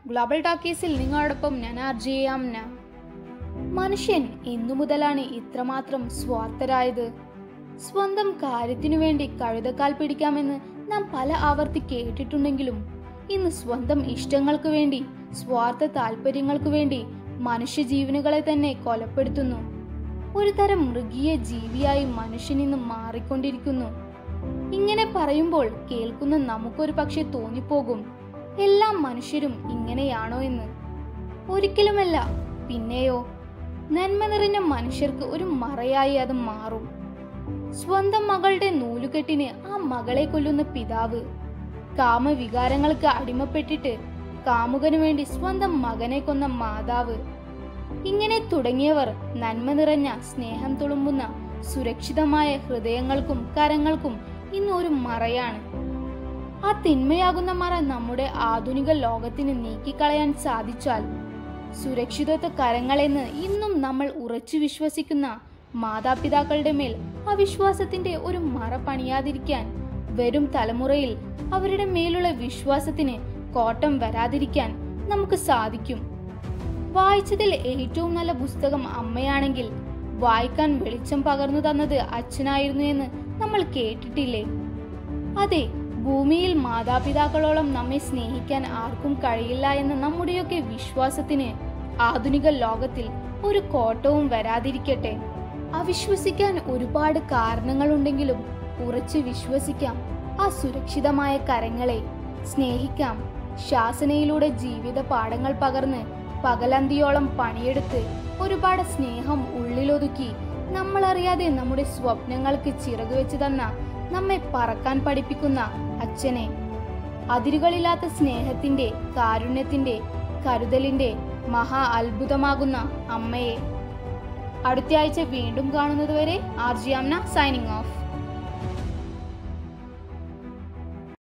global ടോക്കീസിൽ നിങ്ങളോടൊപ്പം ഞാൻ ആർജിയാംന മനുഷ്യൻ എന്നു മുതലാണ് ഇത്രമാത്രം സ്വാർത്ഥരായത് സ്വന്തം കാര്യത്തിനു വേണ്ടി കഴുതക്കാൽ പിടിക്കാമെന്ന് നാം പല ആവർത്തി കേട്ടിട്ടുണ്ടെങ്കിലും ഇന്ന് സ്വന്തം ഇഷ്ടങ്ങൾക്ക് വേണ്ടി സ്വാർത്ഥ താല്പര്യങ്ങൾക്ക് വേണ്ടി മനുഷ്യജീവനുകളെ തന്നെ കൊലപ്പെടുത്തുന്നു ഒരു തരം മൃഗീയ ജീവിയായി മനുഷ്യൻ ഇന്ന് മാറിക്കൊണ്ടിരിക്കുന്നു ഇങ്ങനെ പറയുമ്പോൾ കേൾക്കുന്ന നമുക്കൊരു പക്ഷെ തോന്നിപ്പോകും എല്ലാ മനുഷ്യരും ഇങ്ങനെയാണോ എന്ന് ഒരിക്കലുമല്ല പിന്നെയോ നന്മ നിറഞ്ഞ മനുഷ്യർക്ക് ഒരു മറയായി അത് മാറും സ്വന്തം മകളുടെ നൂലുകെട്ടിന് ആ മകളെ കൊല്ലുന്ന പിതാവ് കാമവികാരങ്ങൾക്ക് അടിമപ്പെട്ടിട്ട് കാമുകനു വേണ്ടി സ്വന്തം മകനെ കൊന്ന മാതാവ് ഇങ്ങനെ തുടങ്ങിയവർ നന്മ നിറഞ്ഞ സ്നേഹം തുളുമ്പുന്ന സുരക്ഷിതമായ ഹൃദയങ്ങൾക്കും കരങ്ങൾക്കും ഇന്ന് ഒരു മറയാണ് ആ തിന്മയാകുന്ന മറ നമ്മുടെ ആധുനിക ലോകത്തിന് നീക്കിക്കളയാൻ സാധിച്ചാൽ സുരക്ഷിതത്വ കരങ്ങളെന്ന് ഇന്നും നമ്മൾ ഉറച്ചു വിശ്വസിക്കുന്ന മാതാപിതാക്കളുടെ മേൽ ആ വിശ്വാസത്തിന്റെ ഒരു മറ പണിയാതിരിക്കാൻ വരും തലമുറയിൽ അവരുടെ മേലുള്ള വിശ്വാസത്തിന് കോട്ടം വരാതിരിക്കാൻ നമുക്ക് സാധിക്കും വായിച്ചതിൽ ഏറ്റവും നല്ല പുസ്തകം അമ്മയാണെങ്കിൽ വായിക്കാൻ വെളിച്ചം പകർന്നു തന്നത് അച്ഛനായിരുന്നു എന്ന് നമ്മൾ കേട്ടിട്ടില്ലേ അതെ ഭൂമിയിൽ മാതാപിതാക്കളോളം നമ്മെ സ്നേഹിക്കാൻ ആർക്കും കഴിയില്ല എന്ന നമ്മുടെയൊക്കെ വിശ്വാസത്തിന് ആധുനിക ലോകത്തിൽ ഒരു കോട്ടവും വരാതിരിക്കട്ടെ അവിശ്വസിക്കാൻ ഒരുപാട് കാരണങ്ങളുണ്ടെങ്കിലും ഉറച്ചു വിശ്വസിക്കാം ആ സുരക്ഷിതമായ കരങ്ങളെ സ്നേഹിക്കാം ശാസനയിലൂടെ ജീവിത പാഠങ്ങൾ പകർന്ന് പകലന്തിയോളം പണിയെടുത്ത് ഒരുപാട് സ്നേഹം ഉള്ളിലൊതുക്കി നമ്മളറിയാതെ നമ്മുടെ സ്വപ്നങ്ങൾക്ക് ചിറക് വെച്ച് തന്ന നമ്മെ പറക്കാൻ പഠിപ്പിക്കുന്ന അച്ഛനെ അതിരുകളില്ലാത്ത സ്നേഹത്തിന്റെ കാരുണ്യത്തിന്റെ കരുതലിന്റെ മഹാ അത്ഭുതമാകുന്ന അമ്മയെ അടുത്തയാഴ്ച വീണ്ടും കാണുന്നതുവരെ ആർജിയാംന സൈനിങ് ഓഫ്